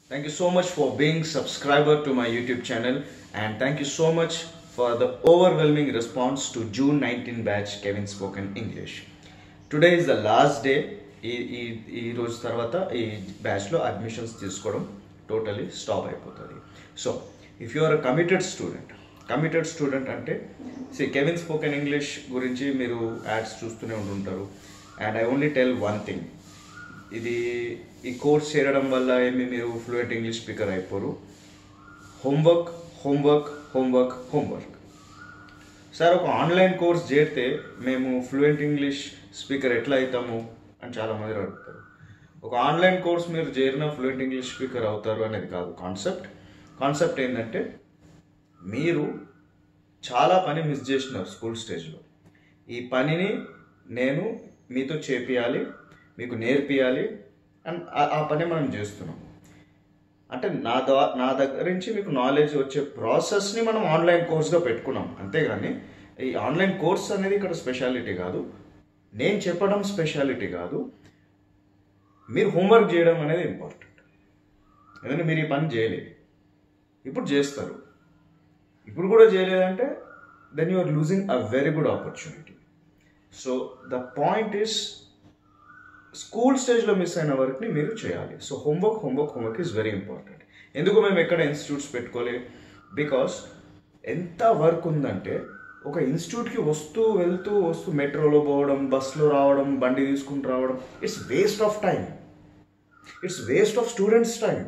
Thank you so much for being subscriber to my YouTube channel and thank you so much for the overwhelming response to June 19 batch Kevin Spoken English. Today is the last day ఈ ఈ ఈ రోజు తర్వాత ఈ బ్యాచ్లో admissions తీసుకోవడం totally stop అయిపోతుంది so if you are committed student committed student అంటే సి కెవిన్ స్పోకెన్ ఇంగ్లీష్ గురించి మీరు యాడ్స్ చూస్తూనే ఉంటుంటారు and I only tell one thing ఇది ఈ కోర్స్ చేరడం వల్ల ఏమి మీరు ఫ్లూయెంట్ ఇంగ్లీష్ స్పీకర్ అయిపోరు homework homework homework homework sir ఒక ఆన్లైన్ కోర్స్ చేరితే మేము ఫ్లూయెంట్ ఇంగ్లీష్ స్పీకర్ ఎట్లా అవుతాము అని చాలామంది అడుగుతారు ఒక ఆన్లైన్ కోర్స్ మీరు చేరిన ఫ్లూయెంట్ ఇంగ్లీష్ స్పీకర్ అవుతారు అనేది కాదు కాన్సెప్ట్ కాన్సెప్ట్ ఏంటంటే మీరు చాలా పని మిస్ చేసినారు స్కూల్ స్టేజ్లో ఈ పనిని నేను మీతో చేపియాలి మీకు నేర్పియాలి అండ్ ఆ- ఆ పని మనం చేస్తున్నాం అంటే నా దా నా దగ్గర నుంచి మీకు నాలెడ్జ్ వచ్చే ప్రాసెస్ని మనం ఆన్లైన్ కోర్స్గా పెట్టుకున్నాం అంతేగాని ఈ ఆన్లైన్ కోర్స్ అనేది ఇక్కడ స్పెషాలిటీ కాదు నేను చెప్పడం స్పెషాలిటీ కాదు మీరు హోంవర్క్ చేయడం అనేది ఇంపార్టెంట్ ఎందుకంటే మీరు ఈ పని చేయలేదు ఇప్పుడు చేస్తారు ఇప్పుడు కూడా చేయలేదంటే then you are losing a very good opportunity so the point is school స్టేజ్లో మిస్ అయిన వర్క్ని మీరు చేయాలి so homework homework homework is very important ఎందుకు మేము ఎక్కడ ఇన్స్టిట్యూట్స్ పెట్టుకోలే బికాస్ ఎంత వర్క్ ఉందంటే ఒక ఇన్స్టిట్యూట్కి వస్తూ వెళ్తూ వస్తూ మెట్రోలో పోవడం బస్సులో రావడం బండి తీసుకుని రావడం it's waste of time it's waste of students time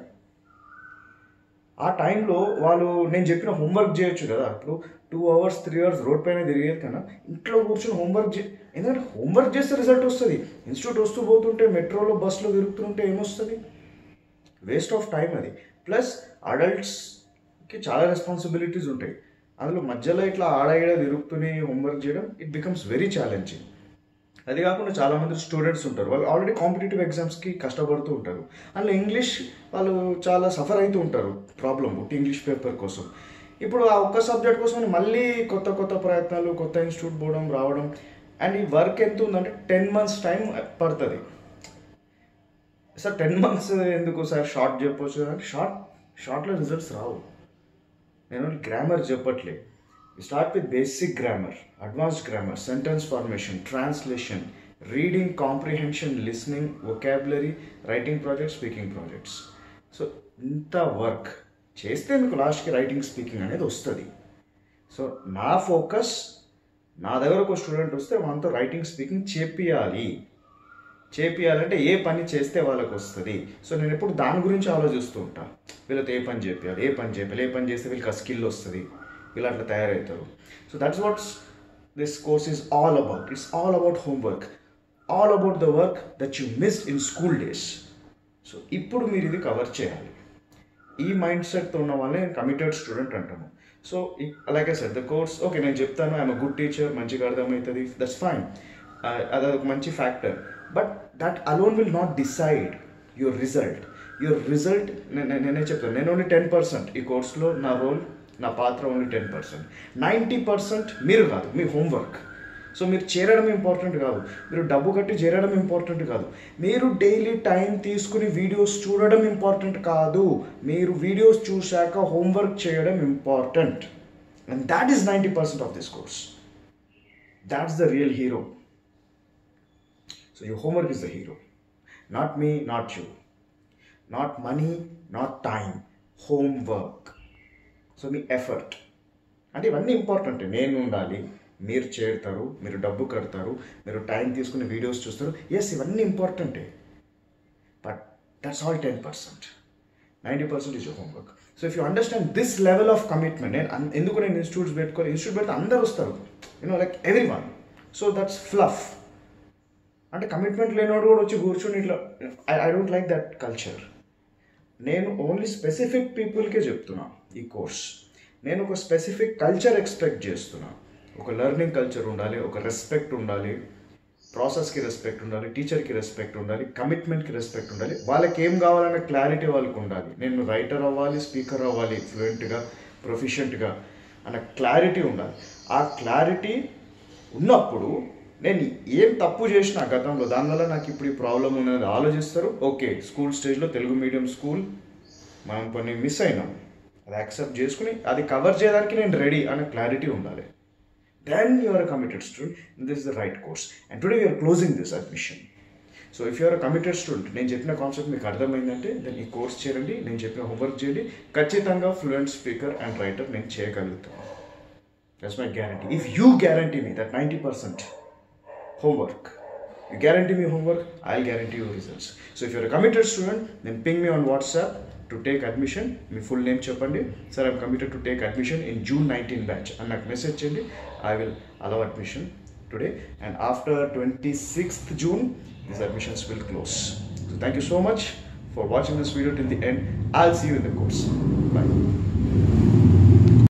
ఆ టైంలో వాళ్ళు నేను చెప్పిన హోంవర్క్ చేయొచ్చు కదా ఇప్పుడు two hours three hours road పైన తిరిగేది కన్నా ఇంట్లో కూర్చొని హోంవర్క్ చే ఎందుకంటే హోంవర్క్ చేస్తే రిజల్ట్ వస్తుంది ఇన్స్టిట్యూట్ వస్తూ పోతుంటే మెట్రోలో బస్సులో తిరుగుతుంటే ఏమొస్తుంది వేస్ట్ ఆఫ్ టైం అది ప్లస్ అడల్ట్స్కి చాలా రెస్పాన్సిబిలిటీస్ ఉంటాయి అందులో మధ్యలో ఇట్లా ఆడ ఈడ తిరుగుతూనే హోంవర్క్ చేయడం ఇట్ బికమ్స్ వెరీ ఛాలెంజింగ్ అది కాకుండా చాలామంది స్టూడెంట్స్ ఉంటారు వాళ్ళు ఆల్రెడీ కాంపిటేటివ్ ఎగ్జామ్స్కి కష్టపడుతూ ఉంటారు అందులో ఇంగ్లీష్ వాళ్ళు చాలా సఫర్ అవుతూ ఉంటారు ప్రాబ్లం ఇంగ్లీష్ పేపర్ కోసం ఇప్పుడు ఆ ఒక్క సబ్జెక్ట్ కోసం మళ్ళీ కొత్త కొత్త ప్రయత్నాలు కొత్త ఇన్స్టిట్యూట్ పోవడం రావడం అండ్ ఈ వర్క్ ఎంత ఉందంటే టెన్ మంత్స్ టైం పడుతుంది సార్ టెన్ మంత్స్ ఎందుకు సార్ షార్ట్ చెప్పొచ్చు అంటే షార్ట్ షార్ట్లో రిజల్ట్స్ రావు నేను గ్రామర్ చెప్పట్లే start with basic grammar advanced grammar sentence formation translation reading comprehension listening vocabulary writing projects speaking projects so ఇంత వర్క్ చేస్తే మీకు లాస్ట్కి రైటింగ్ స్పీకింగ్ అనేది వస్తుంది సో నా ఫోకస్ నా దగ్గర ఒక స్టూడెంట్ వస్తే వాళ్ళతో రైటింగ్ స్పీకింగ్ చేపియాలి చేపియాలంటే ఏ పని చేస్తే వాళ్ళకి వస్తుంది సో నేను ఎప్పుడు దాని గురించి ఆలోచిస్తూ ఉంటా వీళ్ళతో ఏ పని చేపియాలి ఏ పని చేయాలి ఏ పని చేస్తే వీళ్ళకి ఆ స్కిల్ వస్తుంది వీళ్ళు అట్లా తయారవుతారు so that's what's this course is all about it's all about homework all about the work that you miss in school days so ఇప్పుడు మీరు ఇది కవర్ చేయాలి ఈ మైండ్ సెట్తో ఉన్న వాళ్ళని నేను కమిటెడ్ స్టూడెంట్ అంటాను సో అలాగే సార్ ద కోర్స్ ఓకే నేను చెప్తాను ఐఎమ్ గుడ్ టీచర్ మంచిగా అర్థమవుతుంది దట్స్ ఫైన్ అది ఒక మంచి factor but that alone will not decide your result your result నేనే చెప్తాను నేను ఓన్లీ టెన్ పర్సెంట్ ఈ కోర్స్లో నా రోల్ నా పాత్ర only ten percent ninety percent మీరు కాదు మీ హోంవర్క్ సో మీరు చేరడం ఇంపార్టెంట్ కాదు మీరు డబ్బు కట్టి చేరడం ఇంపార్టెంట్ కాదు మీరు డైలీ టైం తీసుకుని వీడియోస్ చూడడం ఇంపార్టెంట్ కాదు మీరు వీడియోస్ చూశాక హోంవర్క్ చేయడం important and that is ninety percent of this course that's the real hero so your homework is the hero not me not you not money not time homework so మీ effort అంటే ఇవన్నీ important నేను ఉండాలి మీరు చేరుతారు మీరు డబ్బు కడతారు మీరు టైం తీసుకుని వీడియోస్ చూస్తారు ఎస్ ఇవన్నీ ఇంపార్టెంటే but that's all ten percent ninety percent is homework so if you understand this level of commitment నేను అన్- ఎందుకు నేను ఇన్స్టిట్యూట్స్ పెట్టుకోవాలి ఇన్స్టిట్యూట్ పెడితే అందరు వస్తారు you know like everyone so that's fluff అంటే కమిట్మెంట్ లేనివాడు కూడా వచ్చి కూర్చొని ఇట్లా I I don't like that culture నేను ఓన్లీ స్పెసిఫిక్ పీపుల్కే చెప్తున్నా ఈ కోర్స్ నేను ఒక స్పెసిఫిక్ కల్చర్ ఎక్స్పెక్ట్ చేస్తున్నా ఒక లెర్నింగ్ కల్చర్ ఉండాలి ఒక రెస్పెక్ట్ ఉండాలి ప్రాసెస్కి రెస్పెక్ట్ ఉండాలి టీచర్కి రెస్పెక్ట్ ఉండాలి కమిట్మెంట్కి రెస్పెక్ట్ ఉండాలి వాళ్ళకి ఏం కావాలనే క్లారిటీ వాళ్ళకి ఉండాలి నేను రైటర్ అవ్వాలి స్పీకర్ అవ్వాలి ఫ్లూయెంట్గా ప్రొఫిషియెంట్గా అన్న క్లారిటీ ఉండాలి ఆ క్లారిటీ ఉన్నప్పుడు నేను ఏం తప్పు చేసిన గతంలో దానివల్ల నాకు ఇప్పుడు ఈ ప్రాబ్లం ఉన్నది ఆలోచిస్తారు ఓకే స్కూల్ స్టేజ్లో తెలుగు మీడియం స్కూల్ మనం కొన్ని మిస్ అయినాం అది యాక్సెప్ట్ చేసుకుని అది కవర్ చేయడానికి నేను రెడీ అనే క్లారిటీ ఉండాలి then you are committed student this the right course and today you're closing this admission so if you're committed student నేను చెప్పిన కాన్సెప్ట్ మీకు అర్థమైందంటే దెన్ ఈ కోర్స్ చేయండి నేను చెప్పిన హోంవర్క్ చేయండి ఖచ్చితంగా ఫ్లూయెంట్ స్పీకర్ అండ్ రైటర్ నేను చేయగలుగుతాను that's my guarantee if you guarantee me that ninety percent homework. You guarantee me homework, I'll guarantee you results. So if you're a committed student, then ping me on WhatsApp to take admission. మీ full name చెప్పండి sir I'm committed to take admission in June nineteen batch అని నాకు message చేయండి I will allow admission today and after twenty sixth June these admissions will close so thank you so much for watching this video till the end I'll see you in the course by